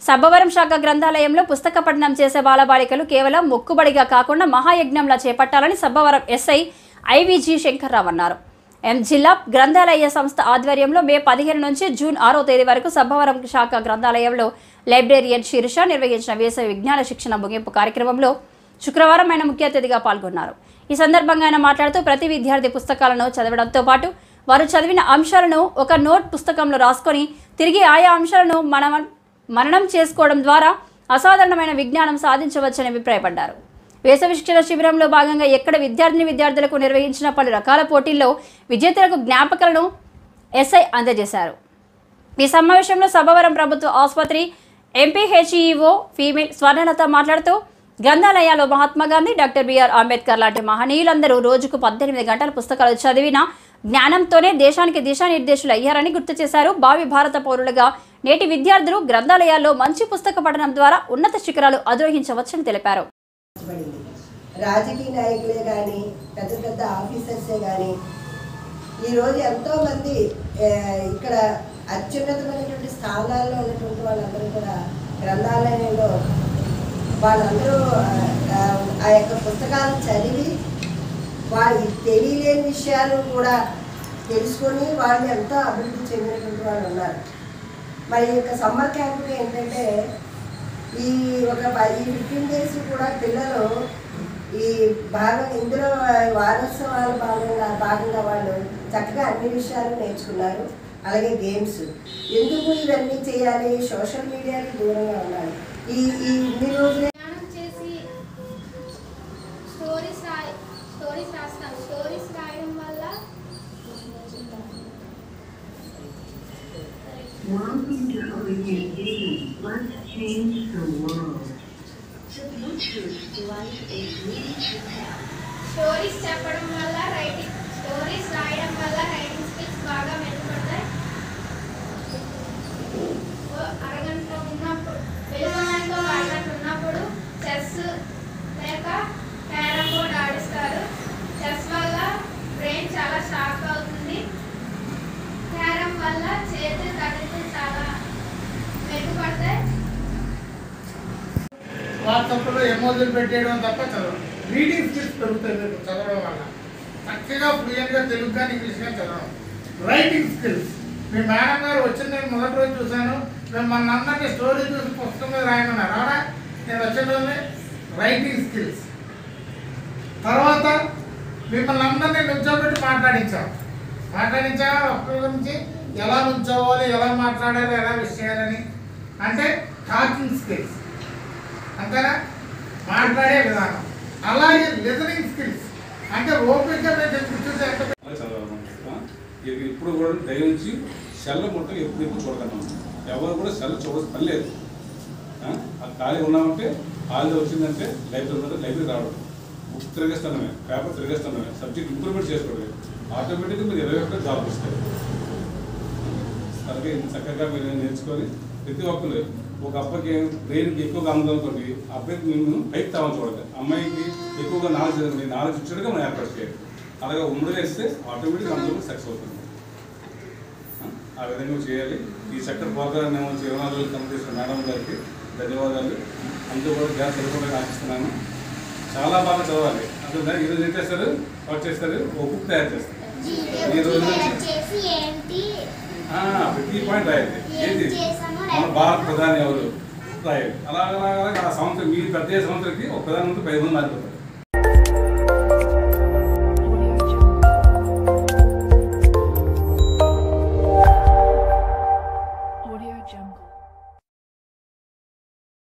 సబ్బవరం శాఖ గ్రంథాలయంలో పుస్తక పఠనం చేసే బాలబాలికలు కేవలం మొక్కుబడిగా కాకుండా మహాయజ్ఞంలా చేపట్టాలని సబ్బవరం ఎస్ఐ ఐవీజీ శంకర్రావు అన్నారు ఎం జిల్లా గ్రంథాలయ సంస్థ ఆధ్వర్యంలో మే పదిహేను నుంచి జూన్ ఆరో తేదీ వరకు సబ్బవరం శాఖ గ్రంథాలయంలో లైబ్రేరియన్ శీర్ష నిర్వహించిన వేసవి విజ్ఞాన శిక్షణ ముగింపు కార్యక్రమంలో శుక్రవారం ఆయన ముఖ్య అతిథిగా పాల్గొన్నారు ఈ సందర్భంగా ఆయన మాట్లాడుతూ ప్రతి విద్యార్థి పుస్తకాలను చదవడంతో పాటు వారు చదివిన అంశాలను ఒక నోట్ పుస్తకంలో రాసుకొని తిరిగి ఆయా అంశాలను మనం మననం చేసుకోవడం ద్వారా అసాధారణమైన విజ్ఞానం సాధించవచ్చని అభిప్రాయపడ్డారు వేసవి శిక్షణ శిబిరంలో భాగంగా ఎక్కడ విద్యార్థిని విద్యార్థులకు నిర్వహించిన పలు రకాల పోటీల్లో విజేతలకు జ్ఞాపకాలను ఎస్ఐ అందజేశారు ఈ సమావేశంలో సభవరం ప్రభుత్వ ఆసుపత్రి ఎంపీహెచ్ఈఓ ఫీమేల్ స్వర్ణలత మాట్లాడుతూ గ్రంథాలయాల్లో మహాత్మా గాంధీ డాక్టర్ బిఆర్ అంబేద్కర్ లాంటి మహనీయులందరూ రోజుకు పద్దెనిమిది గంటల పుస్తకాలు చదివిన జ్ఞానంతోనే దేశానికి దిశానిర్దేశులు అయ్యారని గుర్తు చేశారు భావి భారత పౌరులుగా నేటి విద్యార్థులు గ్రంథాలయాల్లో మంచి పుస్తక పఠనం ద్వారా ఉన్నత శిఖరాలు అధిరోహించవచ్చని తెలిపారు పడింది రాజకీయ నాయకులే కానీ పెద్ద పెద్ద ఆఫీసర్సే కానీ ఈరోజు ఎంతోమంది ఆ, ఇక్కడ అత్యున్నతమైనటువంటి స్థానాల్లో ఉన్నటువంటి వాళ్ళందరూ కూడా గ్రంథాలయంలో వాళ్ళందరూ ఆ, ఆ యొక్క పుస్తకాలు చదివి వాళ్ళు తెలియలేని విషయాలు కూడా తెలుసుకొని వాళ్ళు ఎంతో అభివృద్ధి చెందినటువంటి వాళ్ళు ఉన్నారు మరి ఈ యొక్క సమ్మర్ క్యాంపుకి ఏంటంటే ఈ ఒక ప- ఈ ఫిఫ్టీన్ డేస్ కూడా పిల్లలు ఈ భాగం ఇందులో వారోత్సవాల భాగంగా భాగంగా వాళ్ళు చక్కగా అన్ని విషయాలు నేర్చుకున్నారు అలాగే గేమ్స్ ఎందుకు ఇవన్నీ చేయాలి సోషల్ మీడియాకి దూరంగా ఉండాలి ఈ ఈ ఇన్ని రోజులే ప్రయాణం చేసి స్టోరీస్ రాయి స్టోరీస్ రాస్తాను స్టోరీస్ రాయడం వల్ల Welcome to Origin TV. Let's change the world. The Bluetooth device is ready to pair. Stories చెప్పడం వల్ల రైటింగ్ స్టోరీస్ రాయడం వల్ల రైటింగ్ స్కిల్స్ బాగా మెరుగుపడతాయి ఓ అరగంట ఉన్నప్పుడు వెలుగుతో అరగంట ఉన్నప్పుడు చెస్ లేక క్యారమ్ బోర్డ్ ఆడిస్తారు చెస్ వల్ల బ్రెయిన్ చాలా షార్ప్ అవుతుంది క్యారమ్ వల్ల చేతి కదలికలు చాలా మెరుగుపడతాయి వాట్సాప్లో ఎమోజీలు పెట్టేయడం తప్ప చదవడం రీడింగ్ స్కిల్స్ పెరుగుతాయి మీకు చదవడం వల్ల చక్కగా ఫ్లూయెంట్గా తెలుగు కానీ ఇంగ్లీష్ కానీ చదవడం రైటింగ్ స్కిల్స్ మీ మేడం గారు వచ్చిన నేను మొదటి రోజు చూశాను మేము మన అందరినీ స్టోరీ చూసి పుస్తకం మీద రాయమన్నారు అవునా నేను వచ్చిన రోజు రైటింగ్ స్కిల్స్ తర్వాత మిమ్మల్ని అందరినీ నుంచోబెట్టి మాట్లాడించాం మాట్లాడించా ఒక్కరి గురించి ఎలా నుంచోవాలి ఎలా మాట్లాడాలి ఎలా విషయాలని అంటే టాకింగ్ స్కిల్స్ అంతేనా మాట్లాడే విధానం అలాగే లిజనింగ్ స్కిల్స్ అంటే ఓపిక మీద కూర్చుంటే ఎంత అలా చదవాలన్నమాట ఇది ఇప్పుడు కూడా దయించి సెల్ మొత్తం ఎప్పుడు ఎప్పుడు చూడగలం ఎవరు కూడా సెల్ చూడాల్సిన పని లేదు ఆ? ఆ ఖాళీ ఉన్నామంటే హాలిడే వచ్చిందంటే లైబ్రరీ ఉన్నది లైబ్రరీ రావడం బుక్ తిరిగేస్తానమే పేపర్ తిరిగేస్తానమే సబ్జెక్ట్ ఇంప్రూవ్మెంట్ చేసుకోవడమే ఆటోమేటిక్గా మీరు ఇరవై ఒక్క జాబ్ వస్తాయి అలాగే ఇంత చక్కగా మీరు నేర్చుకొని ప్రతి ఒక్కరు ఒక అబ్బాయికి బ్రెయిన్కి ఎక్కువగా ఆనందం అనుకోండి అబ్బాయికి మేము పైకి తావని చూడాలి అమ్మాయికి ఎక్కువగా నాలెడ్జ్ చదవండి నాలెడ్జ్ ఇచ్చేట్టుగా మనం ఏర్పాటు చేయాలి అలాగే ఉమ్మడి వేస్తే ఆటోమేటిక్గా అందరూ సక్సెస్ అవుతుంది ఆ? ఆ విధంగా చేయాలి ఈ చక్కటి ప్రోగ్రామ్ మేము ఇరవై నాలుగు రోజులు కంప్లీట్ చేసిన మేడం గారికి ధన్యవాదాలు అందరూ కూడా గ్యాస్ సరిపోవడానికి ఆశిస్తున్నాను చాలా బాగా చదవాలి అంటే ఈరోజు ఏం చేస్తారు వాట్ చేస్తారు ఒక బుక్ తయారు చేస్తారు ఈ రోజు నుంచి చేసి ఏంటి ఆ, ప్రతి పాయింట్ రాయాలి ఏం ఏంటి చేశామో మన రాయాలి. భారత ప్రధాని ఎవరు రాయాలి అలా అలా అలా ఆ సంవత్సరం మీ పెద్ద సంవత్సరానికి ఒక ప్రధానమంత్రి పది మంది మారిపోతారు